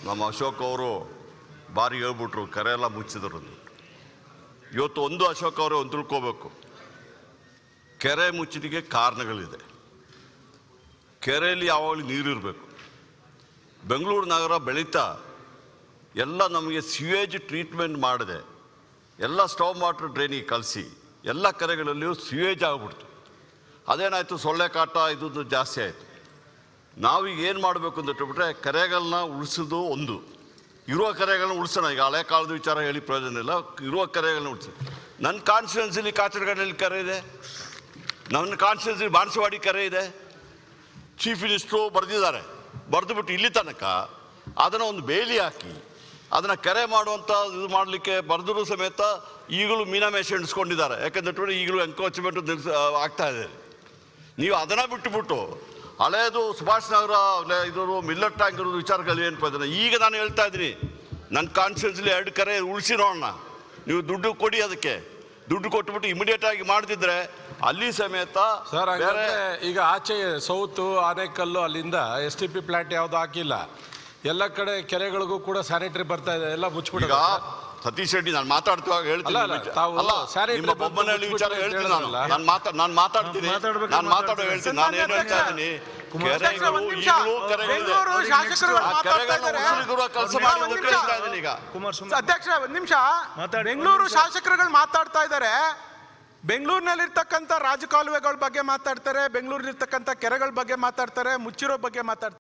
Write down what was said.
ನಮ್ಮ ಅಶೋಕ್ ಅವರು ಬಾರಿ ಹೇಳ್ಬಿಟ್ರು ಕೆರೆ ಎಲ್ಲ ಮುಚ್ಚಿದ್ರು ಅಂದ್ಬಿಟ್ಟು. ಇವತ್ತು ಒಂದು ಅಶೋಕ್ ಅವರು ಒಂದು ತಿಳ್ಕೋಬೇಕು ಕೆರೆ ಮುಚ್ಚಿದಿಗೆ ಕಾರಣಗಳಿದೆ ಕೆರೆಯಲ್ಲಿ ಯಾವಾಗಲೂ ನೀರಿರಬೇಕು ಬೆಂಗಳೂರು ನಗರ ಬೆಳೀತಾ ಎಲ್ಲ ನಮಗೆ ಸಿವೇಜ್ ಟ್ರೀಟ್ಮೆಂಟ್ ಮಾಡಿದೆ ಎಲ್ಲ ಸ್ಟವ್ ವಾಟರ್ ಡ್ರೈನಿಗೆ ಕಲಿಸಿ ಎಲ್ಲ ಕೆರೆಗಳಲ್ಲಿಯೂ ಸಿವೇಜ್ ಆಗ್ಬಿಡ್ತು ಅದೇನಾಯಿತು ಸೊಳ್ಳೆ ಕಾಟ ಇದ್ದು ಜಾಸ್ತಿ ಆಯಿತು ನಾವೀಗ ಏನು ಮಾಡಬೇಕು ಅಂತ ಇಟ್ಬಿಟ್ರೆ ಕೆರೆಗಳನ್ನ ಉಳಿಸೋದು ಒಂದು ಇರುವ ಕೆರೆಗಳನ್ನ ಉಳಿಸೋಣ ಈಗ ಹಳೆ ಕಾಲದ ವಿಚಾರ ಹೇಳಿ ಪ್ರಯೋಜನ ಇಲ್ಲ ಇರುವ ಕೆರೆಗಳನ್ನ ಉಳಿಸಿ ನನ್ನ ಕಾನ್ಸ್ಟಿಟ್ಯೂನ್ಸಿಲಿ ಕಾಚರಗಡಲ್ಲಿ ಕೆರೆ ಇದೆ ನನ್ನ ಕಾನ್ಸ್ಟಿಟ್ಯೂನ್ಸಿಲಿ ಬಾಣಸವಾಡಿ ಕೆರೆ ಇದೆ ಚೀಫ್ ಮಿನಿಸ್ಟ್ರು ಬರೆದಿದ್ದಾರೆ ಬರೆದುಬಿಟ್ಟು ಇಲ್ಲಿ ತನಕ ಅದನ್ನು ಒಂದು ಬೇಲಿ ಹಾಕಿ ಅದನ್ನು ಕೆರೆ ಮಾಡುವಂಥ ಇದು ಮಾಡಲಿಕ್ಕೆ ಬರೆದರೂ ಸಮೇತ ಈಗಲೂ ಮೀನಾಮೇಷ ಎಣಿಸ್ಕೊಂಡಿದ್ದಾರೆ ಯಾಕಂದ್ರೆ ಈಗಲೂ ಎನ್ಕ್ರೋಚ್ಮೆಂಟ್ ನಿಲ್ಸ ಆಗ್ತಾ ಇದೆ ನೀವು ಅದನ್ನು ಬಿಟ್ಟುಬಿಟ್ಟು ಹಳೇದು ಸುಭಾಷ್ ನಗರ ಲೆ- ಇದು ಮಿಲ್ಲರ್ ಟ್ಯಾಂಕ್ ಇರೋದು ವಿಚಾರಗಳು ಏನು ಪ್ರಯೋಜನ ಈಗ ನಾನು ಹೇಳ್ತಾ ಇದ್ದೀನಿ ನನ್ನ ಕಾನ್ಸ್ಟಿಟ್ಯೂನ್ಸಿಲಿ ಎರಡು ಕರೆ ಉಳಿಸಿ ನೋಡೋಣ ನೀವು ದುಡ್ಡು ಕೊಡಿ ಅದಕ್ಕೆ ದುಡ್ಡು ಕೊಟ್ಬಿಟ್ಟು ಇಮಿಡಿಯೇಟ್ ಆಗಿ ಮಾಡ್ತಿದ್ರೆ ಅಲ್ಲಿ ಸಮೇತ ಸರ್ ಬೇರೆ ಹಂಗಂದ್ರೆ ಈಗ ಆಚೆ ಸೌತು ಆನೇಕಲ್ಲು ಅಲ್ಲಿಂದ ಎಸ್ ಟಿ ಪಿ ಪ್ಲಾಂಟ್ ಯಾವ್ದು ಹಾಕಿಲ್ಲ ಎಲ್ಲ ಕಡೆ ಕೆರೆಗಳಿಗೂ ಕೂಡ ಸ್ಯಾನಿಟರಿ ಬರ್ತಾ ಇದೆ ಎಲ್ಲ ಈಗ ಮುಚ್ಚಿಬಿಡ ಸತೀಶ್ ರೆಡ್ಡಿ ನಾನು ಮಾತಾಡ್ತಿವಾಗ ಹೇಳ್ತೀನಿ ಅಲ್ಲ, ಅಲ್ಲ, ವಿಚಾರ- ತಾವು ಅಲ್ಲ sanitary ನಿಮ್ಮ ಬಂದು ಬೊಮ್ಮನಹಳ್ಳಿ ವಿಚಾರ ಮುಚ್ಚಿಬಿಟ್ಟು ಹೇಳ್ತೀನಿ ಅಂತ ನಾನು ಹೇಳಿದ್ರಲ್ಲ? ನಾನು ಮಾತಾ ನಾನು ಮಾತಾಡ್ತೀನಿ ಮಾತಾಡ್ಬೇಕು, ನಾನು ಮಾತಾಡೋ ಮಾತಾಡ್ಬೇಕು. ಹೇಳ್ತೀನಿ ನಾನು ಏನು ಹೇಳ್ತಾ ಇದ್ದೀನಿ ಅಧ್ಯಕ್ಷ, ಕೆರೆಗಳು ಒಂದ್ ನಿಮಿಷ. ಈಗಲೂ ಕೆರೆಗಳಿದೆ ಬೆಂಗಳೂರು ಶಾಸಕರು ಆ ಮಾತಾಡ್ತಾ ಕೆರೆಗಳನ್ನ ಇದ್ದಾರೆ. ಉಸಿರುಗುರುವ ಕೆಲಸ ಒಂದ್ ಮಾಡಿ ನಿಮಿಷ. ಅಂತ ಹೇಳ್ತಾ ಇದ್ದೀನಿ ಈಗ ಕುಮಾರಸ್ವಾಮಿ ಅಧ್ಯಕ್ಷ ಒಂದ್ ನಿಮಿಷ ಮಾತಾಡಿ, ಬೆಂಗಳೂರು ಒಂದ್ ನಿಮಿಷ. ಶಾಸಕರುಗಳು ಮಾತಾಡ್ತಾ ಇದ್ದಾರೆ ಬೆಂಗಳೂರಿನಲ್ಲಿರ್ತಕ್ಕಂಥ ರಾಜಕಾಲುವೆಗಳ ಬಗ್ಗೆ ಮಾತಾಡ್ತಾರೆ ಬೆಂಗಳೂರಿಲಿರ್ತಕ್ಕಂಥ ಕೆರೆಗಳ ಬಗ್ಗೆ ಮಾತಾಡ್ತಾರೆ ಮುಚ್ಚಿರೋ ಬಗ್ಗೆ ಮಾತಾಡ್ತಾರೆ